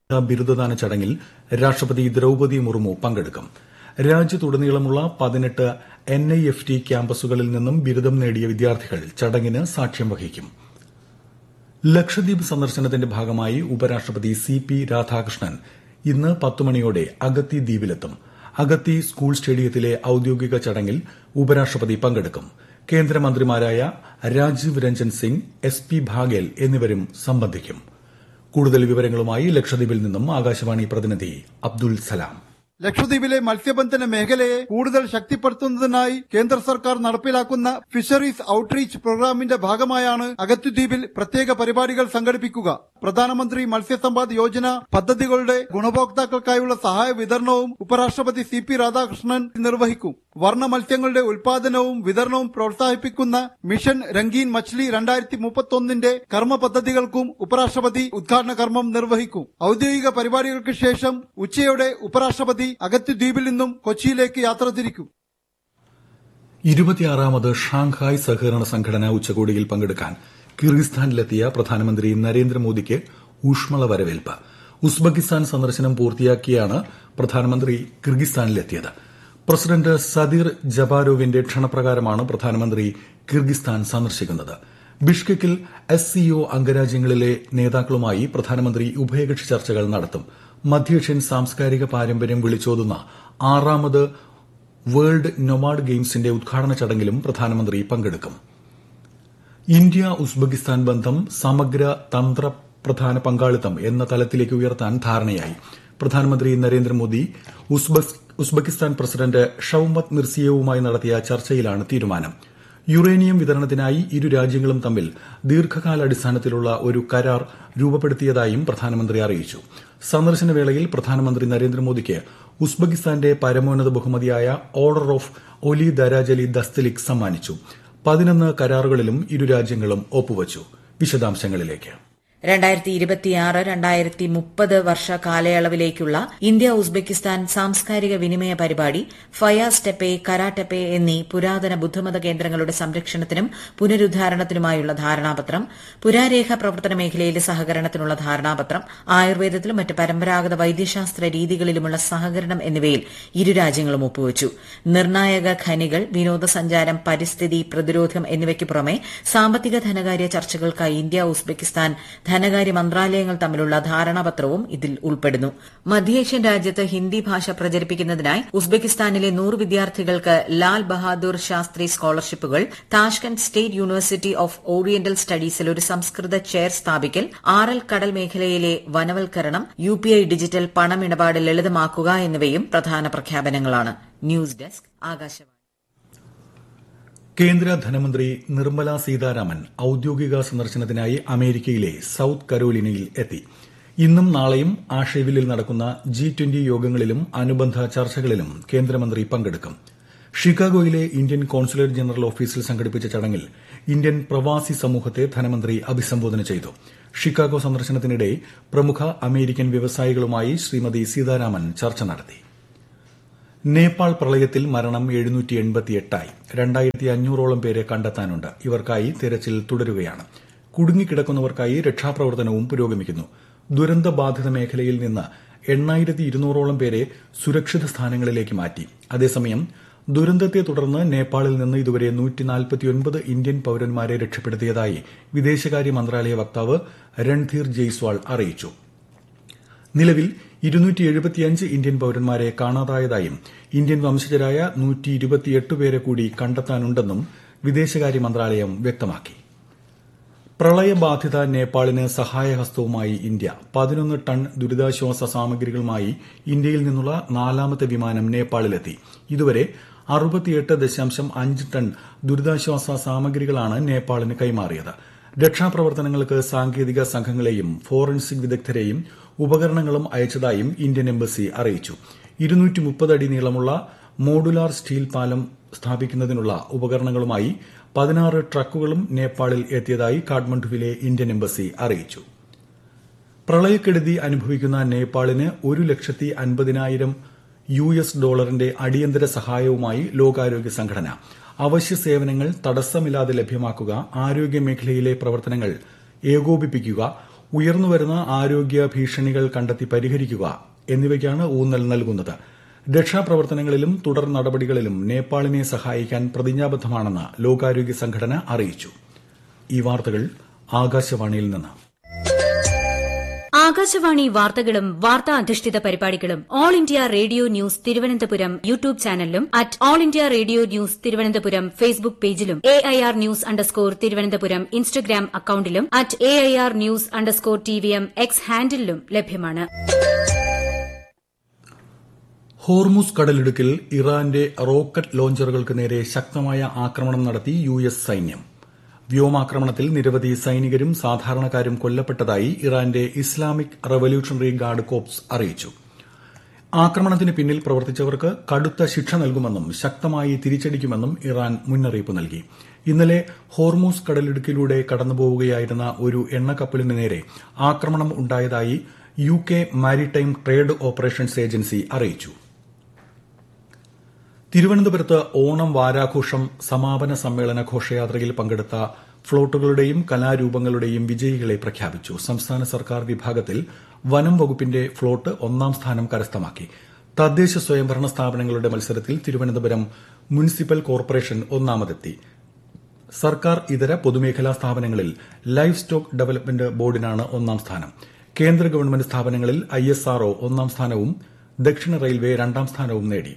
ബിരുദദാന ചടങ്ങിൽ രാഷ്ട്രപതി ദ്രൌപതി മുർമു പങ്കെടുക്കും രാജ്യത്തുടനീളമുള്ള പതിനെട്ട് എൻ ഐ എഫ് ടി ക്യാമ്പസുകളിൽ നിന്നും ബിരുദം നേടിയ വിദ്യാർത്ഥികൾ ചടങ്ങിന് സാക്ഷ്യം വഹിക്കും ലക്ഷദ്വീപ് സന്ദർശനത്തിന്റെ ഭാഗമായി ഉപരാഷ്ട്രപതി സി പി രാധാകൃഷ്ണൻ ഇന്ന് പത്ത് മണിയോടെ അഗത്തി ദ്വീപിലെത്തും അഗത്തി സ്കൂൾ സ്റ്റേഡിയത്തിലെ ഔദ്യോഗിക ചടങ്ങിൽ ഉപരാഷ്ട്രപതി പങ്കെടുക്കും കേന്ദ്രമന്ത്രിമാരായ രാജീവ് രഞ്ജൻ സിംഗ് എസ് പി ഭാഗേൽ എന്നിവരും സംബന്ധിക്കും കൂടുതൽ വിവരങ്ങളുമായി ലക്ഷദ്വീപിൽ നിന്നും ആകാശവാണി പ്രതിനിധി അബ്ദുൽ സലാം ലക്ഷദ്വീപിലെ മത്സ്യബന്ധന മേഖലയെ കൂടുതൽ ശക്തിപ്പെടുത്തുന്നതിനായി കേന്ദ്ര സർക്കാർ നടപ്പിലാക്കുന്ന ഫിഷറീസ് ഔട്ട്റീച്ച് പ്രോഗ്രാമിന്റെ ഭാഗമായാണ് അഗത്തിദ്വീപിൽ പ്രത്യേക പരിപാടികൾ സംഘടിപ്പിക്കുക പ്രധാനമന്ത്രി മത്സ്യസമ്പാദ് യോജന പദ്ധതികളുടെ ഗുണഭോക്താക്കൾക്കായുള്ള സഹായ വിതരണവും ഉപരാഷ്ട്രപതി സി പി രാധാകൃഷ്ണൻ നിർവഹിക്കും വർണ്ണ മത്സ്യങ്ങളുടെ ഉൽപാദനവും വിതരണവും പ്രോത്സാഹിപ്പിക്കുന്ന മിഷൻ രംഗീൻ മച്ച്ലി രണ്ടായിരത്തി മുപ്പത്തൊന്നിന്റെ കർമ്മ പദ്ധതികൾക്കും ഉപരാഷ്ട്രപതി ഉദ്ഘാടന കർമ്മം നിർവഹിക്കും ഔദ്യോഗിക പരിപാടികൾക്ക് ശേഷം ഉച്ചയോടെ ഉപരാഷ്ട്രപതി അഗത്തിദ്വീപിൽ നിന്നും കൊച്ചിയിലേക്ക് യാത്ര തിരിക്കും ഇരുപത്തിയാറാമത് ഷാങ്ഹായ് സഹകരണ സംഘടന ഉച്ചകോടിയിൽ പങ്കെടുക്കാൻ കിർഗിസ്ഥാനിലെത്തിയ പ്രധാനമന്ത്രി നരേന്ദ്രമോദിക്ക് ഊഷ്മള വരവേൽപ്പ് ഉസ്ബെക്കിസ്ഥാൻ സന്ദർശനം പൂർത്തിയാക്കിയാണ് പ്രധാനമന്ത്രി കിർഗിസ്ഥാനിലെത്തിയത് പ്രസിഡന്റ് സദീർ ജബാരോവിന്റെ ക്ഷണപ്രകാരമാണ് പ്രധാനമന്ത്രി കിർഗിസ്ഥാൻ സന്ദർശിക്കുന്നത് ബിഷ്കെക്കിൽ എസ് സിഒ അംഗരാജ്യങ്ങളിലെ നേതാക്കളുമായി പ്രധാനമന്ത്രി ഉഭയകക്ഷി ചർച്ചകൾ നടത്തും മധ്യേഷ്യൻ സാംസ്കാരിക പാരമ്പര്യം വിളിച്ചോതുന്ന ആറാമത് വേൾഡ് നൊമാഡ് ഗെയിംസിന്റെ ഉദ്ഘാടന ചടങ്ങിലും പ്രധാനമന്ത്രി പങ്കെടുക്കും ഇന്ത്യ ഉസ്ബെക്കിസ്ഥാൻ ബന്ധം സമഗ്ര തന്ത്ര പ്രധാന പങ്കാളിത്തം എന്ന തലത്തിലേക്ക് ഉയർത്താൻ ധാരണയായി പ്രധാനമന്ത്രി നരേന്ദ്രമോദി ഉസ്ബെക്കിസ്ഥാൻ പ്രസിഡന്റ് ഷൌമത് മിർസിയേവുമായി നടത്തിയ ചർച്ചയിലാണ് തീരുമാനം യുറേനിയം വിതരണത്തിനായി ഇരു രാജ്യങ്ങളും തമ്മിൽ ദീർഘകാലാടിസ്ഥാനത്തിലുള്ള ഒരു കരാർ രൂപപ്പെടുത്തിയതായും പ്രധാനമന്ത്രി അറിയിച്ചു സന്ദർശന വേളയിൽ പ്രധാനമന്ത്രി നരേന്ദ്രമോദിക്ക് ഉസ്ബെക്കിസ്ഥാന്റെ പരമോന്നത ബഹുമതിയായ ഓർഡർ ഓഫ് ഒലി ദരാജലി ദസ്തലിക് സമ്മാനിച്ചു പതിനൊന്ന് കരാറുകളിലും ഇരു രാജ്യങ്ങളും ഒപ്പുവച്ചു വിശദാംശങ്ങളിലേക്ക് രണ്ടായിരത്തി ഇരുപത്തിയാറ് രണ്ടായിരത്തി മുപ്പത് വർഷ കാലയളവിലേക്കുള്ള ഇന്ത്യ ഉസ്ബെക്കിസ്ഥാൻ സാംസ്കാരിക വിനിമയ പരിപാടി ഫയാസ് ടെപ്പെ കരാടെപ്പെ എന്നീ പുരാതന ബുദ്ധമത കേന്ദ്രങ്ങളുടെ സംരക്ഷണത്തിനും പുനരുദ്ധാരണത്തിനുമായുള്ള ധാരണാപത്രം പുരാരേഖ പ്രവർത്തന മേഖലയിലെ സഹകരണത്തിനുള്ള ധാരണാപത്രം ആയുർവേദത്തിലും മറ്റ് പരമ്പരാഗത വൈദ്യശാസ്ത്ര രീതികളിലുമുള്ള സഹകരണം എന്നിവയിൽ ഇരു രാജ്യങ്ങളും ഒപ്പുവച്ചു നിർണായക ഖനികൾ വിനോദസഞ്ചാരം പരിസ്ഥിതി പ്രതിരോധം എന്നിവയ്ക്ക് പുറമെ സാമ്പത്തിക ധനകാര്യ ചർച്ചകൾക്കായി ഇന്ത്യ ഉസ്ബെക്കിസ്ഥാൻ ധനകാര്യ മന്ത്രാലയങ്ങൾ തമ്മിലുള്ള ധാരണാപത്രവും ഇതിൽ ഉൾപ്പെടുന്നു മധ്യേഷ്യൻ രാജ്യത്ത് ഹിന്ദി ഭാഷ പ്രചരിപ്പിക്കുന്നതിനായി ഉസ്ബെക്കിസ്ഥാനിലെ നൂറ് വിദ്യാർത്ഥികൾക്ക് ലാൽ ബഹാദൂർ ശാസ്ത്രി സ്കോളർഷിപ്പുകൾ Tashkent state university of oriental സ്റ്റഡീസിൽ ഒരു സംസ്കൃത ചെയർ സ്ഥാപിക്കൽ ആറൽ കടൽ മേഖലയിലെ വനവൽക്കരണം യു പി ഐ ഡിജിറ്റൽ പണമിടപാട് ലളിതമാക്കുക എന്നിവയും പ്രധാന പ്രഖ്യാപനങ്ങളാണ് ന്യൂസ് ഡെസ്ക് ആകാശവാണി കേന്ദ്ര ധനമന്ത്രി നിർമ്മല സീതാരാമൻ ഔദ്യോഗിക സന്ദർശനത്തിനായി അമേരിക്കയിലെ സൌത്ത് കരോലിനയിൽ എത്തി ഇന്നും നാളെയും ആഷേവിലിൽ നടക്കുന്ന ജി ട്വന്റി യോഗങ്ങളിലും അനുബന്ധ ചർച്ചകളിലും കേന്ദ്രമന്ത്രി പങ്കെടുക്കും ഷിക്കാഗോയിലെ ഇന്ത്യൻ കോൺസുലേറ്റ് ജനറൽ ഓഫീസിൽ സംഘടിപ്പിച്ച ചടങ്ങിൽ ഇന്ത്യൻ പ്രവാസി സമൂഹത്തെ ധനമന്ത്രി അഭിസംബോധന ചെയ്തു ഷിക്കാഗോ സന്ദർശനത്തിനിടെ പ്രമുഖ അമേരിക്കൻ വ്യവസായികളുമായി ശ്രീമതി സീതാരാമൻ ചർച്ച നടത്തി നേപ്പാൾ പ്രളയത്തിൽ മരണം എഴുന്നൂറ്റി എൺപത്തിയെട്ടായി രണ്ടായിരത്തി അഞ്ഞൂറോളം പേരെ കണ്ടെത്താനുണ്ട് ഇവർക്കായി തിരച്ചിൽ തുടരുകയാണ് കുടുങ്ങിക്കിടക്കുന്നവർക്കായി രക്ഷാപ്രവർത്തനവും പുരോഗമിക്കുന്നു ദുരന്ത ബാധിത മേഖലയിൽ നിന്ന് എണ്ണായിരത്തി ഇരുന്നൂറോളം പേരെ സുരക്ഷിത സ്ഥാനങ്ങളിലേക്ക് മാറ്റി അതേസമയം ദുരന്തത്തെ തുടർന്ന് നേപ്പാളിൽ നിന്ന് ഇതുവരെ നൂറ്റിനാൽപ്പത്തിയൊൻപത് ഇന്ത്യൻ പൌരന്മാരെ രക്ഷപ്പെടുത്തിയതായി വിദേശകാര്യ മന്ത്രാലയ വക്താവ് രൺധീർ ജയ്സ്വാൾ അറിയിച്ചു നിലവിൽ ഇരുന്നൂറ്റി എഴുപത്തിയഞ്ച് ഇന്ത്യൻ പൌരന്മാരെ കാണാതായതായും ഇന്ത്യൻ വംശജരായ നൂറ്റി ഇരുപത്തിയെട്ട് പേരെ കൂടി കണ്ടെത്താനുണ്ടെന്നും വിദേശകാര്യ മന്ത്രാലയം വ്യക്തമാക്കി പ്രളയബാധിത നേപ്പാളിന് സഹായഹസ്തവുമായി ഇന്ത്യ പതിനൊന്ന് ടൺ ദുരിതാശ്വാസ സാമഗ്രികളുമായി ഇന്ത്യയിൽ നിന്നുള്ള നാലാമത്തെ വിമാനം നേപ്പാളിലെത്തി ഇതുവരെ അറുപത്തിയെട്ട് ദശാംശം അഞ്ച് ടൺ ദുരിതാശ്വാസ സാമഗ്രികളാണ് നേപ്പാളിന് കൈമാറിയത് രക്ഷാപ്രവർത്തനങ്ങൾക്ക് സാങ്കേതിക സംഘങ്ങളെയും ഫോറൻസിക് വിദഗ്ധരെയും ഉപകരണങ്ങളും അയച്ചതായും ഇന്ത്യൻ എംബസി അറിയിച്ചു ഇരുന്നൂറ്റി മുപ്പത് അടി നീളമുള്ള മോഡുലാർ സ്റ്റീൽ പാലം സ്ഥാപിക്കുന്നതിനുള്ള ഉപകരണങ്ങളുമായി പതിനാറ് ട്രക്കുകളും നേപ്പാളിൽ എത്തിയതായി കാഠ്മണ്ഡുവിലെ ഇന്ത്യൻ എംബസി അറിയിച്ചു പ്രളയക്കെടുതി അനുഭവിക്കുന്ന നേപ്പാളിന് ഒരു ലക്ഷത്തി അൻപതിനായിരം യു എസ് ഡോളറിന്റെ അടിയന്തര സഹായവുമായി ലോകാരോഗ്യ സംഘടന അവശ്യ സേവനങ്ങൾ തടസ്സമില്ലാതെ ലഭ്യമാക്കുക ആരോഗ്യ മേഖലയിലെ പ്രവർത്തനങ്ങൾ ഏകോപിപ്പിക്കുക ഉയർന്നുവരുന്ന ആരോഗ്യ ഭീഷണികൾ കണ്ടെത്തി പരിഹരിക്കുക എന്നിവയ്ക്കാണ് ഊന്നൽ നൽകുന്നത് രക്ഷാപ്രവർത്തനങ്ങളിലും തുടർ നടപടികളിലും നേപ്പാളിനെ സഹായിക്കാൻ പ്രതിജ്ഞാബദ്ധമാണെന്ന് ലോകാരോഗ്യ സംഘടന അറിയിച്ചു ഈ വാർത്തകൾ ആകാശവാണിയിൽ നിന്ന് ആകാശവാണി വാർത്തകളും വാർത്താ അധിഷ്ഠിത പരിപാടികളും all India radio news Thiruvananthapuram YouTube ചാനലിലും at all India radio news Thiruvananthapuram Facebook പേജിലും A I R news underscore Thiruvananthapuram Instagram അക്കൌണ്ടിലും at A I R news underscore T V M X ഹാൻഡിലും ലഭ്യമാണ് ഹോർമുസ് കടലിടുക്കിൽ ഇറാന്റെ റോക്കറ്റ് ലോഞ്ചറുകൾക്ക് നേരെ ശക്തമായ ആക്രമണം നടത്തി യു എസ് സൈന്യം വ്യോമാക്രമണത്തിൽ നിരവധി സൈനികരും സാധാരണക്കാരും കൊല്ലപ്പെട്ടതായി ഇറാന്റെ ഇസ്ലാമിക് റവല്യൂഷണറി ഗാർഡ് കോപ്സ് അറിയിച്ചു ആക്രമണത്തിന് പിന്നിൽ പ്രവർത്തിച്ചവർക്ക് കടുത്ത ശിക്ഷ നൽകുമെന്നും ശക്തമായി തിരിച്ചടിക്കുമെന്നും ഇറാൻ മുന്നറിയിപ്പ് നൽകി ഇന്നലെ ഹോർമൂസ് കടലിടുക്കിലൂടെ കടന്നുപോവുകയായിരുന്ന ഒരു എണ്ണക്കപ്പലിന് നേരെ ആക്രമണം ഉണ്ടായതായി U K maritime trade operations agency അറിയിച്ചു തിരുവനന്തപുരത്ത് ഓണം വാരാഘോഷം സമാപന സമ്മേളന ഘോഷയാത്രയിൽ പങ്കെടുത്ത ഫ്ളോട്ടുകളുടെയും കലാരൂപങ്ങളുടെയും വിജയികളെ പ്രഖ്യാപിച്ചു സംസ്ഥാന സർക്കാർ വിഭാഗത്തിൽ വനം വകുപ്പിന്റെ ഫ്ളോട്ട് ഒന്നാം സ്ഥാനം കരസ്ഥമാക്കി തദ്ദേശ സ്വയംഭരണ സ്ഥാപനങ്ങളുടെ മത്സരത്തിൽ തിരുവനന്തപുരം മുനിസിപ്പൽ കോർപ്പറേഷൻ ഒന്നാമതെത്തി സർക്കാർ ഇതര പൊതുമേഖലാ സ്ഥാപനങ്ങളിൽ ലൈഫ് സ്റ്റോക്ക് ഡെവലപ്മെന്റ് ബോർഡിനാണ് ഒന്നാം സ്ഥാനം കേന്ദ്ര ഗവൺമെന്റ് സ്ഥാപനങ്ങളിൽ ഐഎസ്ആർഒ ഒന്നാം സ്ഥാനവും ദക്ഷിണ റെയിൽവേ രണ്ടാം സ്ഥാനവും നേടി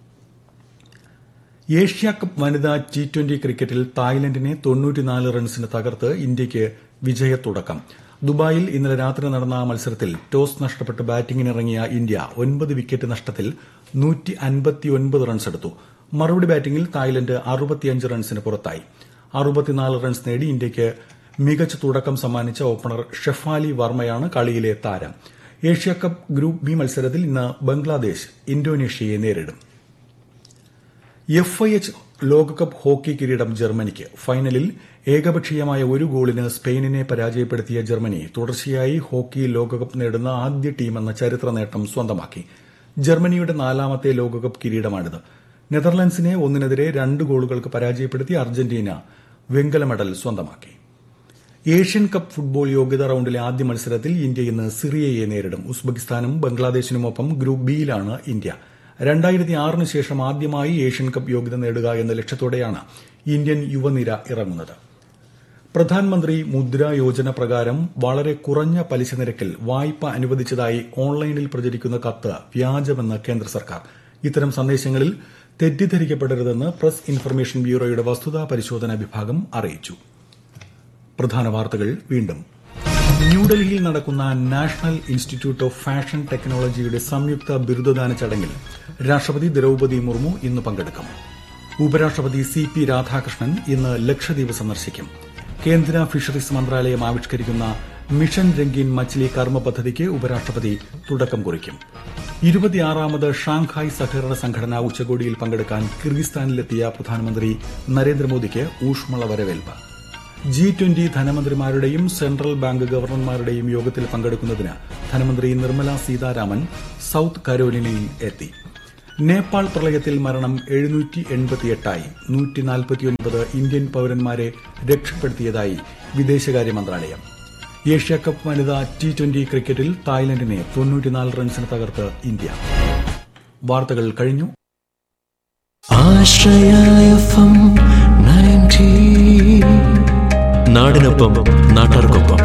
ഏഷ്യ കപ്പ് വനിതാ ടി ട്വന്റി ക്രിക്കറ്റിൽ തായ്ലൻഡിനെ തൊണ്ണൂറ്റിനാല് റൺസിന് തകർത്ത് ഇന്ത്യയ്ക്ക് വിജയത്തുടക്കം ദുബായിൽ ഇന്നലെ രാത്രി നടന്ന മത്സരത്തിൽ ടോസ് നഷ്ടപ്പെട്ട് ബാറ്റിംഗിനിറങ്ങിയ ഇന്ത്യ ഒൻപത് വിക്കറ്റ് നഷ്ടത്തിൽ റൺസ് എടുത്തു മറുപടി ബാറ്റിംഗിൽ തായ്ലൻഡ് അറുപത്തിയഞ്ച് റൺസിന് പുറത്തായി അറുപത്തിനാല് റൺസ് നേടി ഇന്ത്യയ്ക്ക് മികച്ച തുടക്കം സമ്മാനിച്ച ഓപ്പണർ ഷെഫാലി വർമ്മയാണ് കളിയിലെ താരം ഏഷ്യ കപ്പ് ഗ്രൂപ്പ് ബി മത്സരത്തിൽ ഇന്ന് ബംഗ്ലാദേശ് ഇന്തോനേഷ്യയെ നേരിടും എഫ് ഐ എച്ച് ലോകകപ്പ് ഹോക്കി കിരീടം ജർമ്മനിക്ക് ഫൈനലിൽ ഏകപക്ഷീയമായ ഒരു ഗോളിന് സ്പെയിനിനെ പരാജയപ്പെടുത്തിയ ജർമ്മനി തുടർച്ചയായി ഹോക്കി ലോകകപ്പ് നേടുന്ന ആദ്യ ടീമെന്ന ചരിത്ര നേട്ടം സ്വന്തമാക്കി ജർമ്മനിയുടെ നാലാമത്തെ ലോകകപ്പ് കിരീടമാണിത് നെതർലൻഡ്സിനെ ഒന്നിനെതിരെ രണ്ട് ഗോളുകൾക്ക് പരാജയപ്പെടുത്തി അർജന്റീന വെങ്കല മെഡൽ സ്വന്തമാക്കി ഏഷ്യൻ കപ്പ് ഫുട്ബോൾ യോഗ്യതാ റൌണ്ടിലെ ആദ്യ മത്സരത്തിൽ ഇന്ത്യ ഇന്ന് സിറിയയെ നേരിടും ഉസ്ബെക്കിസ്ഥാനും ബംഗ്ലാദേശിനുമൊപ്പം ഗ്രൂപ്പ് ബിയിലാണ് ഇന്ത്യ രണ്ടായിരത്തി ആറിന് ശേഷം ആദ്യമായി ഏഷ്യൻ കപ്പ് യോഗ്യത നേടുക എന്ന ലക്ഷ്യത്തോടെയാണ് ഇന്ത്യൻ യുവനിര ഇറങ്ങുന്നത് പ്രധാനമന്ത്രി മുദ്ര യോജന പ്രകാരം വളരെ കുറഞ്ഞ പലിശ നിരക്കിൽ വായ്പ അനുവദിച്ചതായി ഓൺലൈനിൽ പ്രചരിക്കുന്ന കത്ത് വ്യാജമെന്ന് കേന്ദ്ര സർക്കാർ ഇത്തരം സന്ദേശങ്ങളിൽ തെറ്റിദ്ധരിക്കപ്പെടരുതെന്ന് പ്രസ് ഇൻഫർമേഷൻ ബ്യൂറോയുടെ വസ്തുതാ പരിശോധന വിഭാഗം അറിയിച്ചു പ്രധാന വാർത്തകൾ വീണ്ടും ന്യൂഡൽഹിയിൽ നടക്കുന്ന നാഷണൽ ഇൻസ്റ്റിറ്റ്യൂട്ട് ഓഫ് ഫാഷൻ ടെക്നോളജിയുടെ സംയുക്ത ബിരുദദാന ചടങ്ങിൽ രാഷ്ട്രപതി ദ്രൌപതി മുർമു ഇന്ന് പങ്കെടുക്കും ഉപരാഷ്ട്രപതി സി പി രാധാകൃഷ്ണൻ ഇന്ന് ലക്ഷദ്വീപ് സന്ദർശിക്കും കേന്ദ്ര ഫിഷറീസ് മന്ത്രാലയം ആവിഷ്കരിക്കുന്ന മിഷൻ രംഗീൻ മച്ലി കർമ്മ പദ്ധതിക്ക് ഉപരാഷ്ട്രപതി തുടക്കം കുറിക്കും ഇരുപത്തിയാറാമത് ഷാങ്ഹായ് സഹകരണ സംഘടന ഉച്ചകോടിയിൽ പങ്കെടുക്കാൻ കിർഗിസ്ഥാനിലെത്തിയ പ്രധാനമന്ത്രി നരേന്ദ്രമോദിക്ക് ഊഷ്മള വരവേൽപ്പ് ജി ട്വന്റി ധനമന്ത്രിമാരുടെയും സെൻട്രൽ ബാങ്ക് ഗവർണർമാരുടെയും യോഗത്തിൽ പങ്കെടുക്കുന്നതിന് ധനമന്ത്രി നിർമ്മല സീതാരാമൻ സൌത്ത് കരോലിനയിൽ എത്തി നേപ്പാൾ പ്രളയത്തിൽ മരണം എഴുന്നൂറ്റി എൺപത്തിയെട്ടായി നൂറ്റി നാൽപ്പത്തിയൊൻപത് ഇന്ത്യൻ പൌരന്മാരെ രക്ഷപ്പെടുത്തിയതായി വിദേശകാര്യ മന്ത്രാലയം ഏഷ്യ കപ്പ് വനിതാ ടി ട്വന്റി ക്രിക്കറ്റിൽ തായ്ലൻഡിനെ തൊണ്ണൂറ്റിനാല് റൺസിന് തകർത്ത് ഇന്ത്യ വാർത്തകൾ കഴിഞ്ഞു ആശ്രയ എഫ് എം നയൻറ്റി നാടിനൊപ്പം നാട്ടാർക്കൊപ്പം